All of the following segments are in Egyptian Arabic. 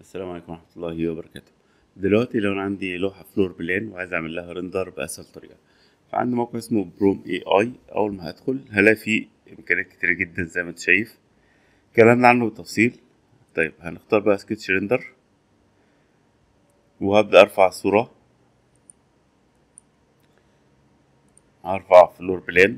السلام عليكم ورحمة الله وبركاته دلوقتي لو أنا عندي لوحة فلور بلان وعايز أعمل لها ريندر بأسهل طريقة فعندي موقع اسمه بروم اي اي أول ما هدخل هلاقي فيه إمكانيات كتيرة جدا زي ما أنت شايف كلامنا عنه بالتفصيل طيب هنختار بقى سكتش ريندر وهبدأ أرفع الصورة هرفع فلور بلان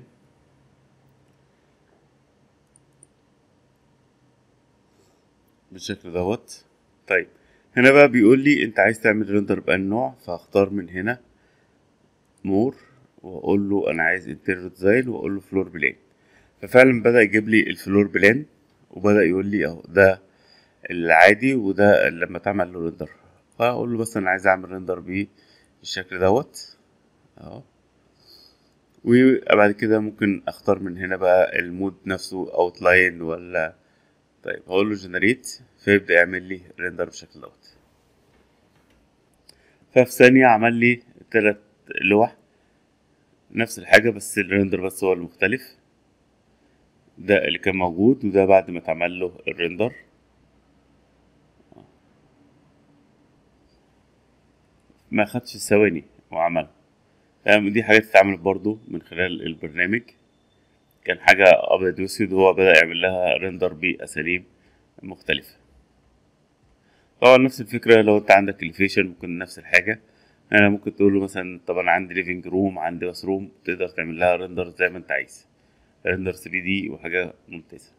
بالشكل دوت طيب هنا بقى بيقول لي انت عايز تعمل ريندر بأنهي نوع فهختار من هنا مور واقول له انا عايز انتيريور ديزاين واقول له فلور بلان ففعلا بدأ يجيب لي الفلور بلان وبدأ يقول لي اهو ده العادي وده لما تعمل له ريندر فاقول له بس انا عايز اعمل ريندر بالشكل دوت اهو وبعد كده ممكن اختار من هنا بقى المود نفسه اوتلاين ولا طيب هقول له جنريت فيبدأ يعمل لي ريندر بالشكل دوت ففي ثانية عمل لي تلات لوح نفس الحاجة بس الريندر بس هو المختلف ده اللي كان موجود وده بعد ما اتعمل له الريندر ما خدش ثواني وعمل دي حاجات اتعملت برضو من خلال البرنامج كان حاجة أبيض وأسود وهو بدأ يعمل لها ريندر بأساليب مختلفة طبعا نفس الفكرة لو أنت عندك الفيشن ممكن نفس الحاجة أنا ممكن تقول له مثلا طب أنا عندي ليفينج روم عندي باث روم تقدر تعمل لها ريندر زي ما أنت عايز ريندر 3 دي وحاجة ممتازة